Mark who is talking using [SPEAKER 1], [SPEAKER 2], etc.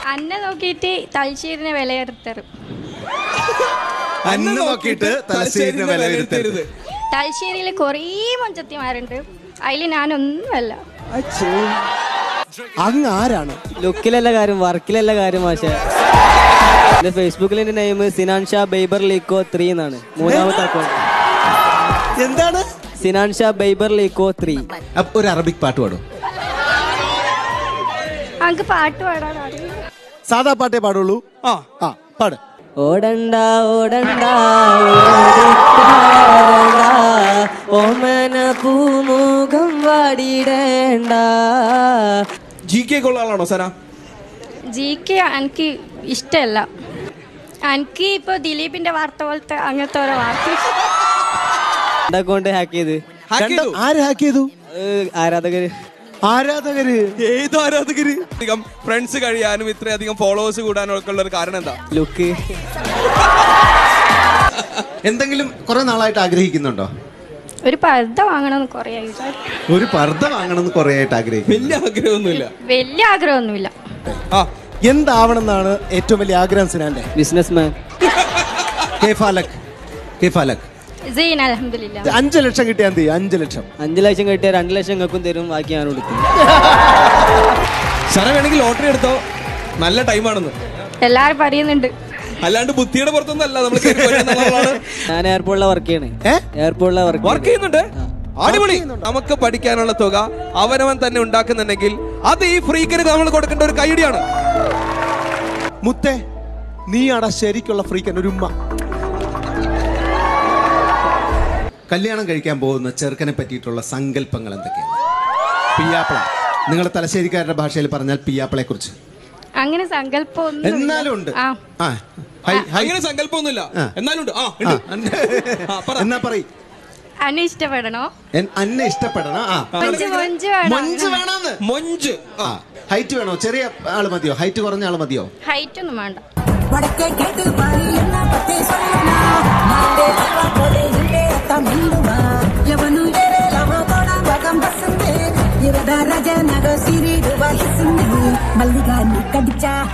[SPEAKER 1] അന്നെ നോക്കിയിട്ട് തലശ്ശേരിനെ വിലയിരുത്തരും
[SPEAKER 2] അന്ന് നോക്കിയിട്ട് തലശ്ശേരിനെ വിലയിരുത്തരുത്
[SPEAKER 1] തലശ്ശേരിയിൽ കുറേ മൊഞ്ചത്തിമാരുണ്ട് അതിൽ ഞാനൊന്നുമല്ല
[SPEAKER 3] അങ്ങ് ആരാണ്
[SPEAKER 4] ലുക്കിലല്ല കാര്യം വർക്കിലല്ല കാര്യം മാഷെ എന്റെ ഫേസ്ബുക്കിൽ എന്റെ നെയിം സിനാൻ ഷാ ബൈബർ ലീക്കോ ത്രീ എന്നാണ് മൂന്നാമത്തെ അക്കൗണ്ട്
[SPEAKER 3] എന്താണ്
[SPEAKER 4] സിനാൻ ഷാ ബൈബർ ലീക്കോ ത്രീ
[SPEAKER 2] അപ്പൊ ഒരു അറബിക് പാട്ട് പാടും
[SPEAKER 1] അങ്ങ് പാട്ട് പാടാൻ അറിയില്ല
[SPEAKER 3] സാധാ പാട്ടേ പാടുള്ളൂ ആ ആ പാട്
[SPEAKER 4] ഓടണ്ട ഓടണ്ട ഓടിക്കാരണ്ട ഓമന പൂമുഖം വാടിടേണ്ട
[SPEAKER 5] ജി കെ ഉള്ള ആളാണോ സന
[SPEAKER 1] ജി കെ എനിക്ക് ഇഷ്ടമല്ല എനിക്ക് ഇപ്പോൾ ദിലീപിന്റെ വാർത്ത പോലത്തെ അങ്ങനത്തെ ഓരോ വാർത്ത
[SPEAKER 4] എന്റെ അക്കൗണ്ട് ഹാക്ക് ചെയ്ത്
[SPEAKER 5] ഹാക്ക്
[SPEAKER 3] കണ്ടോ?
[SPEAKER 5] ചെയ്തു
[SPEAKER 3] ആര് ഹാക്ക് ചെയ്തു
[SPEAKER 4] ഏഹ് ആരാധകര്
[SPEAKER 3] ആരാധകര്
[SPEAKER 5] ഏത് ആരാധകര് അധികം ഫ്രണ്ട്സ് കഴിയാനും ഇത്രയധികം ഫോളോവേഴ്സ് കൂടാനും ഒക്കെ ഉള്ള ഒരു കാരണം എന്താ
[SPEAKER 4] ലുക്ക്
[SPEAKER 2] എന്തെങ്കിലും കുറെ നാളായിട്ട് ആഗ്രഹിക്കുന്നുണ്ടോ
[SPEAKER 1] ഒരു പർദ്ദ വാങ്ങണമെന്ന് കുറേ ആയി വിചാരിച്ചു.
[SPEAKER 2] ഒരു പർദ്ദ വാങ്ങണമെന്ന് കുറെ ആയിട്ട് ആഗ്രഹിക്കുന്നു
[SPEAKER 5] വലിയ ആഗ്രഹമൊന്നുമില്ല
[SPEAKER 1] വലിയ ആഗ്രഹമൊന്നുമില്ല
[SPEAKER 5] ആ
[SPEAKER 3] എന്താവണം എന്നാണ് ഏറ്റവും വലിയ ആഗ്രഹം സിനാന്റെ
[SPEAKER 4] businessman
[SPEAKER 2] K Falak K Falak
[SPEAKER 1] scene അലഹമില്ല
[SPEAKER 3] അഞ്ചു ലക്ഷം കിട്ടിയാൽ എന്ത് ചെയ്യും അഞ്ചു ലക്ഷം
[SPEAKER 4] അഞ്ചു ലക്ഷം കിട്ടിയ രണ്ട് ലക്ഷം നിങ്ങൾക്കും തരും ബാക്കി ഞാൻ കൊടുക്കും
[SPEAKER 5] സന വേണമെങ്കിൽ ലോട്ടറി എടുത്തോ നല്ല ടൈമാണെന്ന്
[SPEAKER 1] എല്ലാരും പറയുന്നുണ്ട്
[SPEAKER 5] അല്ലാണ്ട് ബുദ്ധിയുടെ പുറത്തൊന്നും അല്ല നമ്മൾ കേറി പോരുന്നത് എന്നുള്ളതാണ്.
[SPEAKER 4] ഞാൻ എയർപോർട്ടിലെ വർക്ക് ചെയ്യണേ
[SPEAKER 3] ഏ?
[SPEAKER 4] എയർപോർട്ടിലെ വർക്ക്
[SPEAKER 5] വർക്ക് ചെയ്യുന്നുണ്ട് അടിപൊളി നമുക്ക് പഠിക്കാനുള്ള തുക അവനവൻ തന്നെ ഉണ്ടാക്കുന്നുണ്ടെങ്കിൽ അത് ഈ ഫ്രീക്കിന് നമ്മൾ കൊടുക്കേണ്ട ഒരു കൈയടിയാണ്
[SPEAKER 3] മുത്തേ നീയാടാ ശരിക്കുള്ള ഫ്രീക്കൻ ഒരു ഉമ്മ
[SPEAKER 2] കല്യാണം കഴിക്കാൻ പോകുന്ന ചെറുക്കനെ പറ്റിയിട്ടുള്ള സങ്കല്പങ്ങൾ എന്തൊക്കെയാണ് പിയാപ്പിള നിങ്ങളുടെ തലശ്ശേരിക്കാരുടെ ഭാഷയിൽ പറഞ്ഞാൽ പിയാപ്പിളെ കുറിച്ച്
[SPEAKER 1] അങ്ങനെ സങ്കല്പം ഒന്നും
[SPEAKER 2] എന്നാലും ഉണ്ട്
[SPEAKER 1] ആ
[SPEAKER 2] ആ ഹൈ ഹൈ
[SPEAKER 5] അങ്ങനെ സങ്കല്പമൊന്നുമില്ല
[SPEAKER 2] ആ.
[SPEAKER 5] എന്നാലും ഉണ്ട് ആ
[SPEAKER 2] ആ,
[SPEAKER 5] ഉണ്ട് ആ, പറ.
[SPEAKER 2] എന്നാ പറയ്
[SPEAKER 1] അന്നെ ഇഷ്ടപ്പെടണോ
[SPEAKER 2] എൻ- അന്നെ ഇഷ്ടപ്പെടണം ആ
[SPEAKER 1] മൊഞ്ച് മൊഞ്ച് വേണം
[SPEAKER 2] മൊഞ്ച് വേണമെന്ന്
[SPEAKER 5] മൊഞ്ച്
[SPEAKER 2] ആ ഹൈറ്റ് വേണോ ചെറിയ ആള് മതിയോ ഹൈറ്റ് കുറഞ്ഞ ആള് മതിയോ
[SPEAKER 1] ഹൈറ്റ് ഒന്നും വേണ്ട
[SPEAKER 6] വടക്കേ കേട്ട് പാരി എന്ന പത്തേ സൊല്ലന നാടേ അൽവ പോലെ ഇല്ലേ തമിഴുവ യവനു എരെ ലവതോട വകം ബസന്തേ ഇവദ രജ നഗ സിരി രുവ ഹിസിന്ദി മല്ലിക നിക്കടിച്ച